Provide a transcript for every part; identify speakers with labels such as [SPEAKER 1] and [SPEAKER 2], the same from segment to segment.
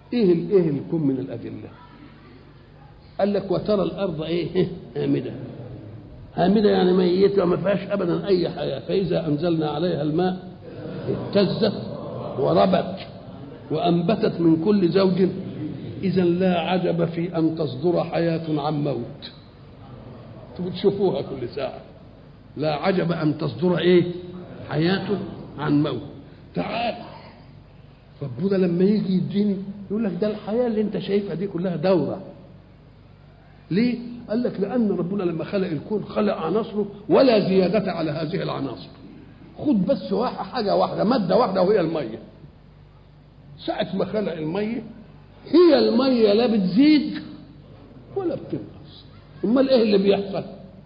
[SPEAKER 1] ايه ال- ايه الكون من الادله قال لك وترى الارض ايه هامده هامده يعني ميته وما فيهاش ابدا اي حياه فاذا انزلنا عليها الماء اهتزت وربت وانبتت من كل زوج اذا لا عجب في ان تصدر حياه عن موت انتوا بتشوفوها كل ساعه لا عجب ان تصدر ايه حياه عن موت تعال ربنا لما يجي يديني يقول لك ده الحياه اللي انت شايفها دي كلها دوره ليه؟ قال لك لأن ربنا لما خلق الكون خلق عناصره ولا زيادة على هذه العناصر. خد بس واحد حاجة واحدة مادة واحدة وهي المية. ساعة ما خلق المية هي المية لا بتزيد ولا بتنقص. أمال إيه اللي بيحصل؟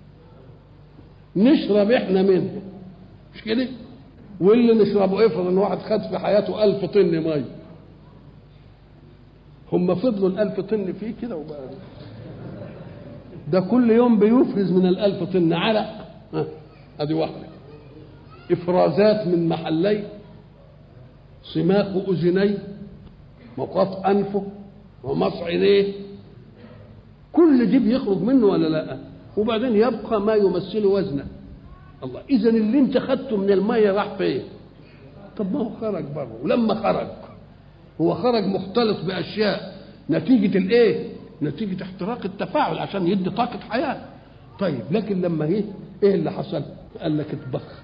[SPEAKER 1] نشرب إحنا منها. مش كده؟ واللي نشربه افرض إن واحد خد في حياته ألف طن مية. هم فضلوا الألف طن فيه كده وبقى ده كل يوم بيفرز من الألف طن عرق ها، ادي واحده افرازات من محلي سماق اذني مقاط انفه ومص عينيه كل دي بيخرج منه ولا لا وبعدين يبقى ما يمثل وزنه الله اذا اللي انت خدته من الميه راح فين طب ما هو خرج بره ولما خرج هو خرج مختلط باشياء نتيجه الايه نتيجه احتراق التفاعل عشان يدي طاقه حياه طيب لكن لما ايه ايه اللي حصل قال لك اتبخر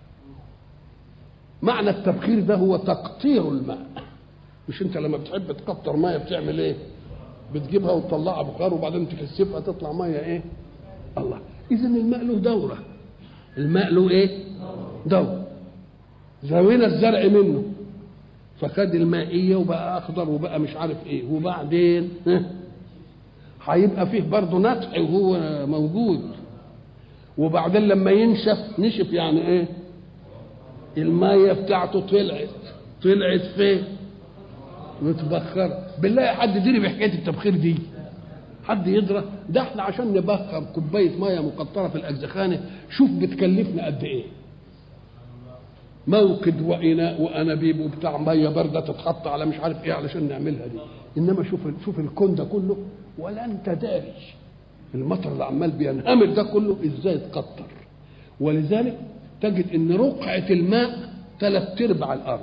[SPEAKER 1] معنى التبخير ده هو تقطير الماء مش انت لما بتحب تقطر ميه بتعمل ايه بتجيبها وتطلعها بخار وبعدين تكثفها تطلع ميه ايه الله اذا الماء له دوره الماء له ايه دوره زوينا الزرع منه فخد المائيه وبقى اخضر وبقى مش عارف ايه وبعدين ها؟ هيبقى فيه برضه نتح وهو موجود وبعدين لما ينشف نشف يعني ايه المية بتاعته طلعت طلعت فين متبخرة بالله حد يدري بحكاية التبخير دي حد يدرى ده احنا عشان نبخر كوباية مية مقطرة في الأجزخانة شوف بتكلفنا قد ايه موقد وإناء وأنابيب وبتاع مية باردة تتحط على مش عارف ايه علشان نعملها دي إنما شوف شوف الكون ده كله ولا أنت داري المطر اللي عمال بينهمر ده كله ازاي اتقطر ولذلك تجد ان رقعة الماء ثلاث ارباع الارض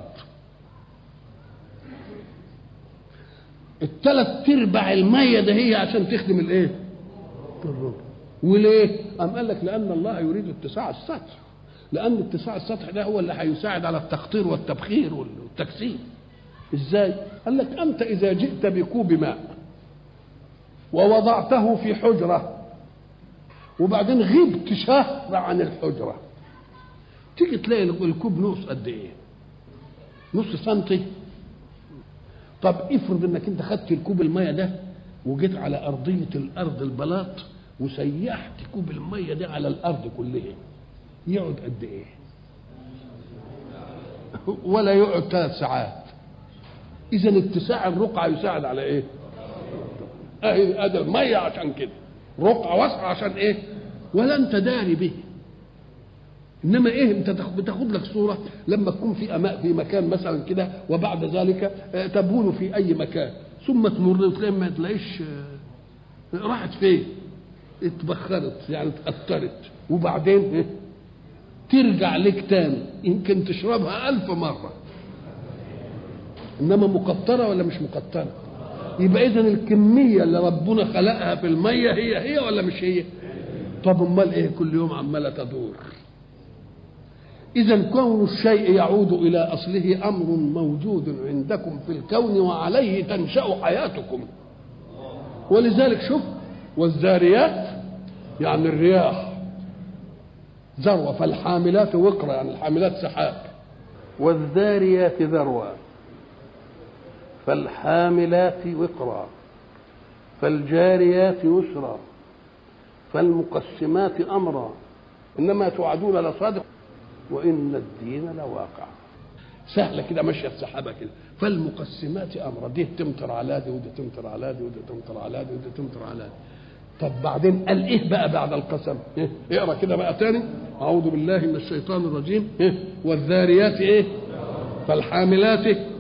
[SPEAKER 1] الثلاث ارباع المية ده هي عشان تخدم الايه الربع وليه قام قال لك لان الله يريد اتساع السطح لان اتساع السطح ده هو اللي هيساعد على التقطير والتبخير والتكثيف ازاي قال لك انت اذا جئت بكوب ماء ووضعته في حجرة وبعدين غبت شهر عن الحجرة تيجي تلاقي الكوب نقص قد ايه نص سنتي طب افرض انك انت خدت الكوب المية ده وجيت على أرضية الأرض البلاط وسيحت كوب المية ده على الأرض كلها يقعد قد ايه ولا يقعد ثلاث ساعات إذا اتساع الرقعة يساعد على ايه اهي ادي الميه عشان كده رقعه واسعه عشان ايه ولا انت داري به انما ايه انت بتاخد لك صوره لما تكون في أماء في مكان مثلا كده وبعد ذلك تبول في اي مكان ثم تمر وتلاقي ما تلاقيش راحت فين اتبخرت يعني اتأثرت وبعدين إيه؟ ترجع لك تاني يمكن تشربها ألف مرة إنما مقطرة ولا مش مقطرة يبقى اذا الكميه اللي ربنا خلقها في الميه هي هي ولا مش هي طب امال ايه كل يوم عماله تدور اذا كون الشيء يعود الى اصله امر موجود عندكم في الكون وعليه تنشا حياتكم ولذلك شوف والذاريات يعني الرياح ذروه فالحاملات وقرا يعني الحاملات سحاب والذاريات ذروه فالحاملات وقرا فالجاريات يسرا فالمقسمات امرا انما توعدون لصادق وان الدين لواقع سهله كده ماشيه السحابه كده فالمقسمات امرا دي تمطر على دي ودي تمطر على دي ودي تمطر على دي ودي تمطر على دي طب بعدين قال ايه بقى بعد القسم إيه؟ اقرا كده بقى تاني اعوذ بالله من الشيطان الرجيم إيه؟ والذاريات ايه فالحاملات